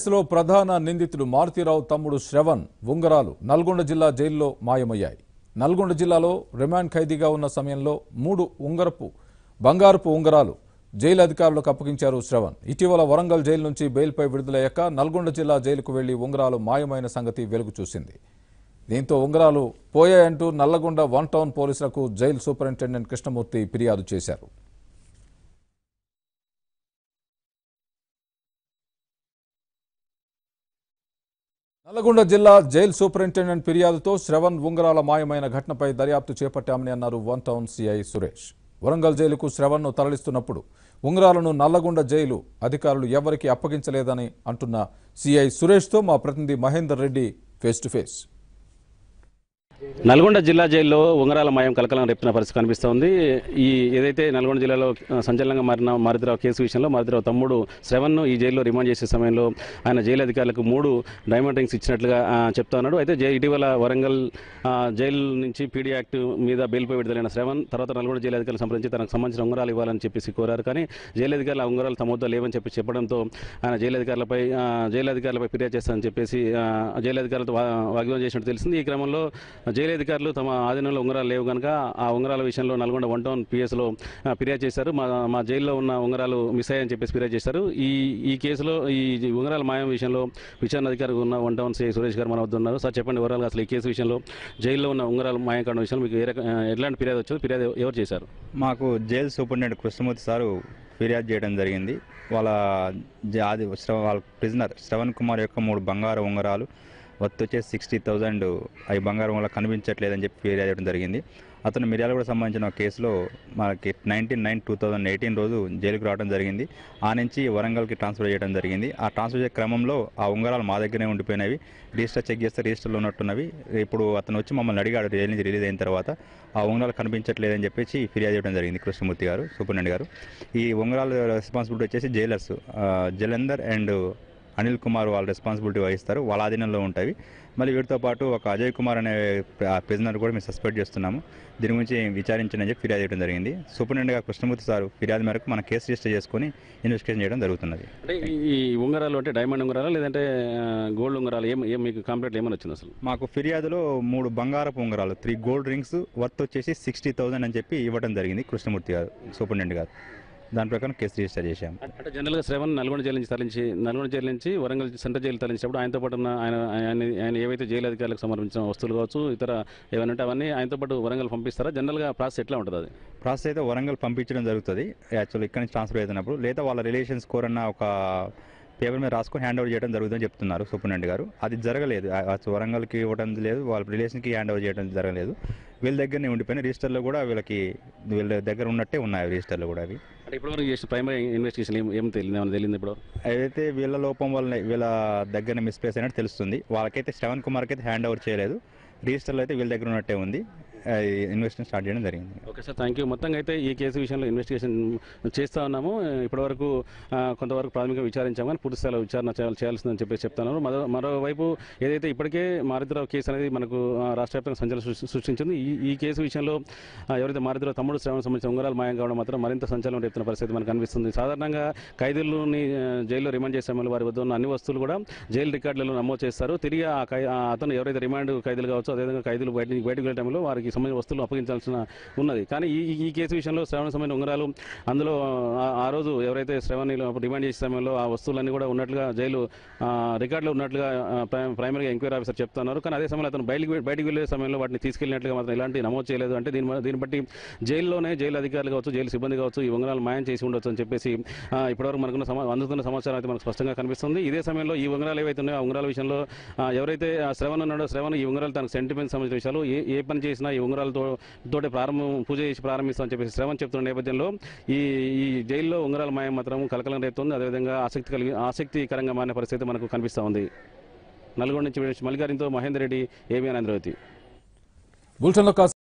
కేసులో ప్రధాన నిందితుడు మారుతీరావు తమ్ముడు శ్రవణ్ ఉంగరాలు నల్గొండ జిల్లా జైల్లో మాయమయ్యాయి నల్గొండ జిల్లాలో రిమాండ్ ఖైదీగా ఉన్న సమయంలో మూడు ఉంగరపు బంగారపు ఉంగరాలు జైలు అధికారులకు అప్పగించారు శ్రవణ్ ఇటీవల వరంగల్ జైలు నుంచి బెయిల్పై విడుదలయ్యాక నల్గొండ జిల్లా జైలుకు వెళ్లి ఉంగరాలు మాయమైన సంగతి వెలుగు చూసింది దీంతో ఉంగరాలు పోయాయంటూ నల్లగొండ వన్ టౌన్ పోలీసులకు జైలు సూపరింటెండెంట్ కృష్ణమూర్తి ఫిర్యాదు చేశారు నల్లగొండ జిల్లా జైలు సూపరింటెండెంట్ ఫిర్యాదుతో శ్రవణ్ ఉంగరాల మాయమైన ఘటనపై దర్యాప్తు చేపట్టామని అన్నారు one town CI Suresh Warangal జైలుకు శ్రవణ్ను తరలిస్తున్నప్పుడు ఉంగరాలను నల్లగొండ జైలు అధికారులు ఎవరికీ అప్పగించలేదని అంటున్న సిఐ సురేష్తో మా ప్రతినిధి Mahender Reddy face to face Nalgonda జిల్లా జైల్లో ఉంగరాల మాయం కలకలం రేపుతున్న పరిస్థితి కనిపిస్తోంది ఈ ఏదైతే నల్గొండ జిల్లాలో ఆ, సంచలనంగా మారిన మారుతిరావు కేసు విషయంలో మారుతిరావు తమ్ముడు శ్రవణ్ను ఈ జైల్లో రిమాండ్ చేసే సమయంలో ఆయన జైలు అధికారులకు మూడు డైమండ్ రింగ్స్ ఇచ్చినట్లుగా ఆ, చెప్తా ఉన్నాడు అయితే జై- ఇటీవల వరంగల్ ఆ, జైలు నుంచి పీడీ యాక్ట్ మీద బెయిల్పై విడుదలైన శ్రవణ్ తర్వాత నల్గొండ జైలు అధికారులు సంప్రదించి తనకు సంబంధించిన ఉంగరాలు ఇవ్వాలని చెప్పేసి కోరారు కానీ జైలు అధికారులు ఆ ఉంగరాలు తమ వద్ద లేవని చెప్పి చెప్పడంతో ఆయన జైలు అధికారులపై ఆ, జైలు అధికారులపై ఫిర్యాదు చేస్తానని చెప్పేసి ఆ, జైలు అధికారులతో వా- వాగ్దానం చేసినట్టు తెలిసింది ఈ క్రమంలో జైలు అధికారులు తమ ఆధీనంలో ఉంగరాలు లేవు కనుక ఆ ఉంగరాల విషయంలో నల్గొండ వన్ టౌన్ పిఎస్లో ఫిర్యాదు చేశారు మా మా జైల్లో ఉన్న ఉంగరాలు మిస్ అయ్యాయని చెప్పేసి ఫిర్యాదు చేశారు ఈ ఈ కేసులో ఈ ఉంగరాల మాయం విషయంలో విచారణ అధికారి ఉన్న వన్ టౌన్ సిఐ సురేష్ గారు మన వద్ద ఉన్నారు సార్ చెప్పండి వివరాలు అసలు ఈ కేసు విషయంలో జైల్లో ఉన్న ఉంగరాలు మాయం కావడం విషయంలో మీకు ఏ రకం ఎట్లాంటి ఫిర్యాదు వచ్చింది ఫిర్యాదు ఎవరు చేశారు మాకు జైలు సూపరింటెండెంట్ కృష్ణమూర్తి సారు ఫిర్యాదు చేయడం జరిగింది వాళ్ళ జ- అది శ్రవ- వాళ్ళ ప్రిజనర్ శ్రవణ్ కుమార్ యొక్క మూడు బంగారు ఉంగరాలు వర్త్ వచ్చేసి సిక్స్టీ థౌజండ్ అవి బంగారు ఉంగరాలు కనిపించట్లేదని చెప్పి ఫిర్యాదు చేయడం జరిగింది అతను మిర్యాలగూడ సంబంధించిన ఒక కేసులో మనకి nineteen nine two thousand eighteen రోజు జైలుకు రావడం జరిగింది ఆ నుంచి వరంగల్కి ట్రాన్స్ఫర్ చేయడం జరిగింది ఆ ట్రాన్స్ఫర్ చేసే క్రమంలో ఆ ఉంగరాలు మా దగ్గరనే ఉండిపోయినవి రిజిస్టర్ చెక్ చేస్తే రిజిస్టర్లో ఉన్నట్టున్నవి ఇప్పుడు అతను వచ్చి మమ్మల్ని అడిగాడు జైలు నుంచి రిలీజ్ అయిన తర్వాత ఆ ఉంగరాలు కనిపించట్లేదని చెప్పేసి ఫిర్యాదు చేయడం జరిగింది కృష్ణమూర్తి గారు సూపరింటెండెంట్ గారు ఈ ఉంగరాల రెస్పాన్సిబిలిటీ వచ్చేసి జైలర్స్ ఆ, జలంధర్ అండ్ అనిల్ కుమార్ వాళ్ళ రెస్పాన్సిబిలిటీ వహిస్తారు వాళ్ళ ఆధీనంలో ఉంటాయి మళ్ళీ వీటితో పాటు ఒక అజయ్ కుమార్ అనే ప్రిజనర్ కూడా మేము సస్పెండ్ చేస్తున్నాము దీని గురించి విచారించని చెప్పి ఫిర్యాదు చేయడం జరిగింది సూపరింటెండెంట్గా కృష్ణమూర్తి సార్ ఫిర్యాదు మేరకు మన కేసు రిజిస్టర్ చేసుకొని ఇన్వెస్టిగేషన్ చేయడం జరుగుతున్నది అంటే ఈ- ఈ ఉంగరాలు అంటే డైమండ్ ఉంగరాలు లేదంటే ఆ, గోల్డ్ ఉంగరాలు ఏం ఏం మీకు కంప్లీట్ ఏమని వచ్చింది అసలు మాకు ఫిర్యాదులో మూడు బంగారపు ఉంగరాలు త్రీ గోల్డ్ రింగ్స్ వర్త్ వచ్చేసి సిక్స్టీ థౌసండ్ అని చెప్పి ఇవ్వడం జరిగింది కృష్ణమూర్తి గారు సూపరింటెండెంట్ గారు దాని ప్రకారం కేసు రిజిస్టర్ చేశాము అంటే జనరల్గా శ్రవణ్ నల్గొండ జైలు నుంచి తరలించి నల్గొండ జైలు నుంచి వరంగల్ సెంట్రల్ జైలు తరలించినప్పుడు ఆయనతో పాటు ఉన్న ఆయన ఆయన ఆయన ఏవైతే జైలు అధికారులకు సమర్పించిన వస్తువులు కావచ్చు ఇతర ఏమైనా ఉంటే అవన్నీ ఆయనతో పాటు వరంగల్ పంపిస్తారా జనరల్గా ప్రాసెస్ ఎట్లా ఉంటుంది అది ప్రాసెస్ అయితే వరంగల్ పంపించడం జరుగుతుంది యాక్చువల్ ఇక్కడ నుంచి ట్రాన్స్ఫర్ అవుతున్నప్పుడు లేదా వాళ్ళ రిలేషన్స్ కోరన్న ఒక పేపర్ మీద రాసుకొని హ్యాండ్ ఓవర్ చేయడం జరుగుతుందని చెప్తున్నారు సూపరింటెండెంట్ గారు అది జరగలేదు ఆ- ఆ వరంగల్కి ఇవ్వడం లేదు వాళ్ళ రిలేషన్కి హ్యాండ్ ఓవర్ చేయడం జరగలేదు వీళ్ళ దగ్గరనే ఉండిపోయిన రిజిస్టర్లో కూడా వీళ్ళకి వీళ్ళ దగ్గర ఉన్నట్టే ఉన్నాయి రిజిస్టర్లో కూడా అవి అంటే ఇప్పటివరకు చేసిన ప్రైమరీ ఇన్వెస్టిగేషన్ ఏం ఏం తెలియదు ఏమైనా తెలియదు ఇప్పుడు అయితే వీళ్ళ లోపం వల్ల వీళ్ళ దగ్గర మిస్ప్లేస్ అయినట్టు తెలుస్తుంది వాళ్ళకైతే శ్రవణ్ కుమార్కి అయితే హ్యాండ్ ఓవర్ చేయలేదు రిజిస్టర్లో అయితే వీళ్ళ దగ్గర ఉన్నట్టే ఉంది ఇన్వెస్టిగేషన్ స్టార్ట్ చేయడం జరిగింది ఓకే సార్ థ్యాంక్ యూ మొత్తంగా అయితే ఈ కేసు విషయంలో ఇన్వెస్టిగేషన్ చేస్తూ ఉన్నాము ఇప్పటివరకు ఆ, కొంతవరకు ప్రాథమికంగా విచారించాము కానీ పూర్తి స్థాయిలో విచారణ చేయాలి- చేయాల్సిందని చెప్పేసి చెప్తున్నారు మరో మరోవైపు ఏదైతే ఇప్పటికే మారుతిరావు కేసు అనేది మనకు ఆ, రాష్ట్ర వ్యాప్తంగా సంచలనం సృష్టి- సృష్టించింది ఈ ఈ కేసు విషయంలో ఆ, ఎవరైతే మారుతిరావు తమ్ముడు శ్రవణ సంబంధించిన ఉంగరాలు మాయం కావడం మాత్రం మరింత సంచలనం రేపుతున్న పరిస్థితి మనకు కనిపిస్తుంది సాధారణంగా ఖైదీలని ఆ, జైల్లో రిమాండ్ చేసే సమయంలో వారి వద్ద ఉన్న అన్ని వస్తువులు కూడా జైలు రికార్డులలో నమోదు చేస్తారు తిరిగి ఆ ఖై- ఆ అతను ఎవరైతే రిమాండ్ ఖైదీలు కావచ్చు అదేవిధంగా ఖైదీలు బయట బయటకు వెళ్ళే టైంలో వారికి సంబంధించిన వస్తువులు అప్పగించాల్సిన ఉన్నది కానీ ఈ ఈ- ఈ కేసు విషయంలో శ్రవణ సంబంధించిన ఉంగరాలు అందులో ఆ- ఆ రోజు ఎవరైతే శ్రవణిలో రిమాండ్ చేసే సమయంలో ఆ వస్తువులన్నీ కూడా ఉన్నట్లుగా జైలు ఆ, రికార్డులో ఉన్నట్లుగా ఆ, ప్రై- ప్రైమరీగా ఎంక్వైరీ ఆఫీసర్ చెప్తున్నారు కానీ అదే సమయంలో అతను బయటికి బయటికి వెళ్ళే సమయంలో వాటిని తీసుకెళ్ళినట్లుగా మాత్రం ఇలాంటి నమోదు చేయలేదు అంటే దీని మ- దీన్ని బట్టి జైల్లోనే జైలు అధికారులు కావచ్చు జైలు సిబ్బంది కావచ్చు ఈ ఉంగరాలు మాయం చేసి ఉండొచ్చు అని చెప్పేసి ఆ, ఇప్పటివరకు మనకున్న సమా అందుతున్న సమాచారం అయితే మనకు స్పష్టంగా కనిపిస్తుంది ఇదే సమయంలో ఈ ఉంగరాలు ఏవైతే ఉన్నాయో ఆ ఉంగరాల విషయంలో ఆ, ఎవరైతే ఆ శ్రవణ్ ఉన్నాడో శ్రవణ్ ఈ ఉంగరాలు తనకు సెంటిమెంట్ సంబంధించిన విషయాలు ఏ ఏ పని చేసినా ఈ ఉంగరాలతో తోటే ప్రారంభం పూజ చేసి ప్రారంభిస్తామని చెప్పేసి శ్రవణ్ చెప్తున్న నేపథ్యంలో ఈ ఈ జైల్లో ఉంగరాల మాయం మాత్రం కలకలం రేపుతుంది అదేవిధంగా ఆసక్తి కలిగి ఆసక్తికరంగా మారిన పరిస్థితి మనకు కనిపిస్తూ ఉంది నల్గొండ నుంచి మల్లిగారితో మహేందర్ రెడ్డి ఏబిఎన్ ఆంధ్రవతి బులెటిన్లో కాస్త